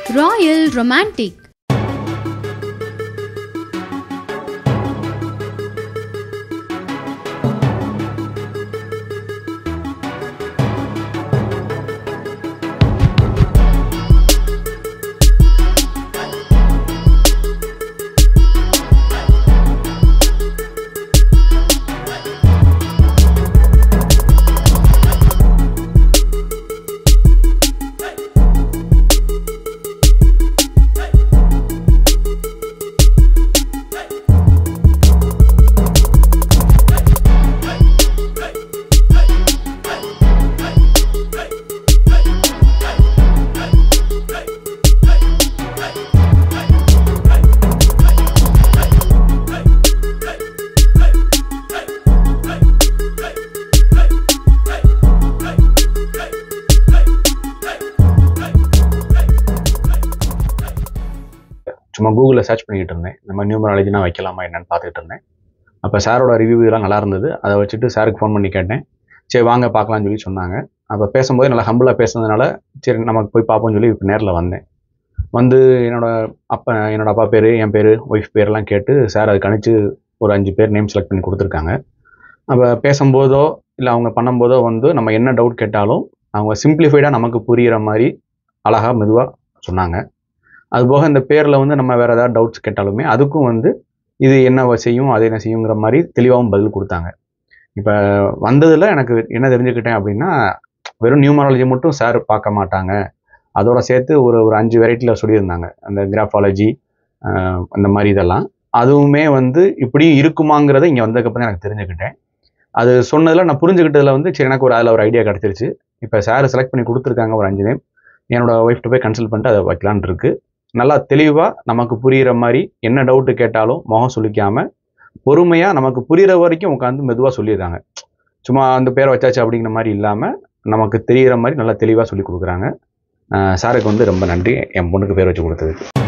Royal Romantic. சும்மா கூகுளில் search பண்ணிக்கிட்டு இருந்தேன் இந்த மாதிரி நியூமராலஜினா வைக்கலாமா என்னன்னு பார்த்துக்கிட்டு இருந்தேன் அப்போ சாரோட ரிவ்யூ இதெல்லாம் நல்லா இருந்தது அதை வச்சுட்டு சாருக்கு ஃபோன் பண்ணி கேட்டேன் சரி வாங்க பார்க்கலாம்னு சொல்லி சொன்னாங்க அப்போ பேசும்போது நல்லா ஹம்பிளாக பேசுனதுனால சரி நமக்கு போய் பார்ப்போம்னு சொல்லி இப்போ நேரில் வந்தேன் வந்து என்னோட அப்பா என்னோட அப்பா பேர் என் பேர் ஒய்ஃப் பேர்லாம் கேட்டு சார் அது கணிச்சு ஒரு அஞ்சு பேர் நேம் செலக்ட் பண்ணி கொடுத்துருக்காங்க அப்போ பேசும்போதோ இல்லை அவங்க பண்ணும்போதோ வந்து நம்ம என்ன டவுட் கேட்டாலும் அவங்க சிம்பிளிஃபைடாக நமக்கு புரிகிற மாதிரி அழகாக மெதுவாக சொன்னாங்க அதுபோக இந்த பேரில் வந்து நம்ம வேறு ஏதாவது டவுட்ஸ் கேட்டாலுமே அதுக்கும் வந்து இது என்ன செய்யும் அது என்ன செய்யுங்கிற மாதிரி தெளிவாகவும் பதில் கொடுத்தாங்க இப்போ வந்ததில் எனக்கு என்ன தெரிஞ்சுக்கிட்டேன் அப்படின்னா வெறும் நியூமராலஜி மட்டும் சார் பார்க்க மாட்டாங்க அதோட சேர்த்து ஒரு ஒரு அஞ்சு வெரைட்டியில் சொல்லியிருந்தாங்க அந்த கிராஃபாலஜி அந்த மாதிரி இதெல்லாம் அதுவுமே வந்து இப்படியும் இருக்குமாங்கிறத இங்கே வந்ததுக்கப்புறம் தான் எனக்கு தெரிஞ்சுக்கிட்டேன் அது சொன்னதில் நான் புரிஞ்சுக்கிட்டதில் வந்து சரி எனக்கு ஒரு அதில் ஒரு ஐடியா கிடச்சிருச்சு இப்போ சார் செலக்ட் பண்ணி கொடுத்துருக்காங்க ஒரு அஞ்சு நேம் என்னோட ஒய்ஃப்ட்ட போய் கன்சல்ட் பண்ணிட்டு அதை வைக்கலான் இருக்கு நல்லா தெளிவாக நமக்கு புரிகிற மாதிரி என்ன டவுட்டு கேட்டாலும் முகம் சுளிக்காமல் பொறுமையாக நமக்கு புரிகிற வரைக்கும் உட்காந்து மெதுவாக சொல்லிடுறாங்க சும்மா அந்த பேரை வச்சாச்சு அப்படிங்கிற மாதிரி இல்லாமல் நமக்கு தெரிகிற மாதிரி நல்லா தெளிவாக சொல்லி கொடுக்குறாங்க சாருக்கு வந்து ரொம்ப நன்றி என் பொண்ணுக்கு பேர் வச்சு கொடுத்ததுக்கு